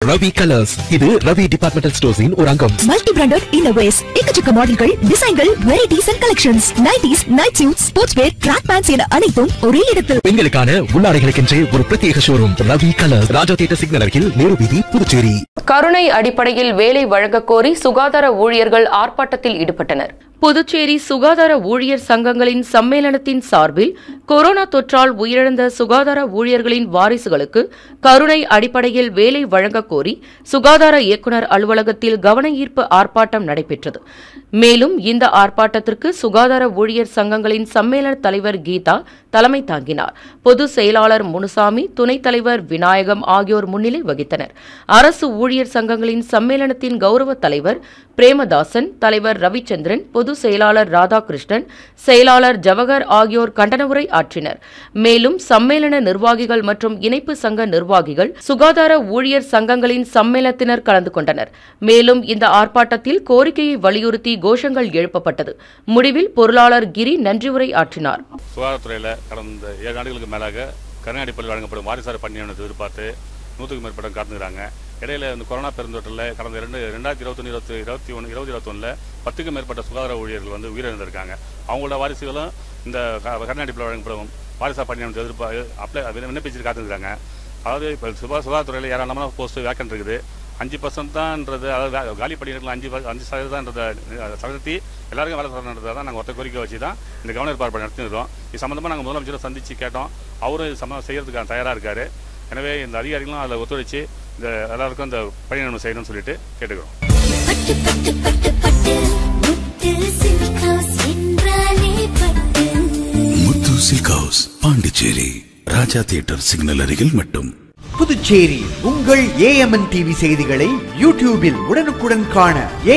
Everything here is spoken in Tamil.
ரவி கலர்ஸ் இது ரவி டிபார்ட்மெண்டல் ஸ்டோர்ஸின் ஒரு அங்கம் மல்டி பிராண்டட் இன்னோவேஸ் எக்கச்சக்க மாடல்கள் டிசைன்கள் varieties and collections nighties night suit sports wear track pants என அனைத்தும் ஒரே இடத்தில் பெண்களுக்கான உள்ளாடைகளுக்கென்றே ஒரு பிரத்யேக showroom Ravi colours Raja theatre signal அருகில் நேரு வீதி புதுச்சேரி கருணை அடிப்படையில் வேலை வழங்கக் கோரி சுகாதார ஊழியர்கள் ஆர்ப்பாட்டத்தில் ஈடுபட்டனர் புதுச்சேரி சுகாதார ஊழியர் சங்கங்களின் சம்மேளனத்தின் சார்பில் கொரோனா தொற்றால் உயிரிழந்த சுகாதார ஊழியர்களின் வாரிசுகளுக்கு கருணை அடிப்படையில் வேலை வழங்கக் கோரி சுகாதார இயக்குநர் அலுவலகத்தில் கவன ஈர்ப்பு ஆர்ப்பாட்டம் நடைபெற்றது மேலும் இந்த ஆர்ப்பாட்டத்திற்கு சுகாதார ஊழியர் சங்கங்களின் சம்மேளன தலைவர் கீதா தலைமை தாங்கினார் பொதுச் செயலாளர் முனுசாமி துணைத் தலைவர் விநாயகம் ஆகியோர் முன்னிலை வகித்தனர் அரசு ஊழியர் சங்கங்களின் சம்மேளனத்தின் கௌரவ தலைவர் பிரேமதாசன் தலைவர் ரவிச்சந்திரன் பொதுச் செயலாளர் ராதாகிருஷ்ணன் செயலாளர் ஜவஹர் ஆகியோர் கண்டன உரை ஆற்றினர் மேலும் சம்மேளன நிர்வாகிகள் மற்றும் இணைப்பு சங்க நிர்வாகிகள் சுகாதார ஊழியர் சங்கங்களின் சம்மேளனத்தினர் கலந்து கொண்டனர் மேலும் இந்த ஆர்ப்பாட்டத்தில் கோரிக்கையை வலியுறுத்தி கோஷங்கள் எழுப்பப்பட்டது முடிவில் பொருளாளர் கிரி நன்றி உரை ஆற்றினார் சுகாதாரத்துறையில் கடந்த ஏழு ஆண்டுகளுக்கு மேலாக கருணை அடிப்படையில் வழங்கப்படும் வாரிசார் பணியானது எதிர்பார்த்து நூற்றுக்கும் மேற்பட்ட காத்துக்கிறாங்க இடையில இந்த கொரோனா பெருந்தொற்றில் கடந்த ரெண்டு ரெண்டாயிரத்தி இருபத்தொன்று இருபத்தி இருபத்தி ஒன்று இருபது இருபத்தொன்னில் பத்துக்கும் மேற்பட்ட சுகாதார ஊழியர்கள் வந்து உயிரிழந்திருக்காங்க அவங்களோட வாரிசுகளும் இந்த க- கருணை அடிப்படையில் வழங்கப்படும் வாரிசார் பணியானது எதிர்பார்த்து அப்ளை விண்ணப்பிச்சு காத்துக்கிறாங்க அதாவது இப்போ சுகா சுகாதாரத்துறையில் ஏராளமான போஸ்ட் வேக்கன்ட் இருக்குது அஞ்சு பர்சன்ட் தான்ன்றது அதாவது வே- காலி பணியிடங்கள் அஞ்சு ப- அஞ்சு சதவீதம்ன்றத சதத்தி எல்லாருக்கும் வேலை தரணுன்றதை தான் நாங்கள் ஒத்த கோரிக்கை வச்சு தான் இந்த கவன ஏற்பாடு நடத்திருக்கோம் இது சம்மந்தமாக நாங்கள் முதலமைச்சரை சந்தித்து கேட்டோம் அவரும் இது சம்மந்தம் செய்யறதுக்கான தயாராக இருக்காரு எனவே இந்த அதிகாரிகளும் அதில் ஒத்துழைச்சு இந்த எல்லாருக்கும் இந்த பணி நியமனம் செய்யணும்னு சொல்லிட்டு கேட்டுக்கிறோம் பட்டு பட்டு பட்டு பட்டு முத்து சில்க் ஹவுஸ் என்றாலே Pattu Muthu silk house Pondicherry Raja theatre signal அருகில் மட்டும் புதுச்சேரி உங்கள் ஏஎம்என் டிவி செய்திகளை யூடியூபில் உடனுக்குடன் காண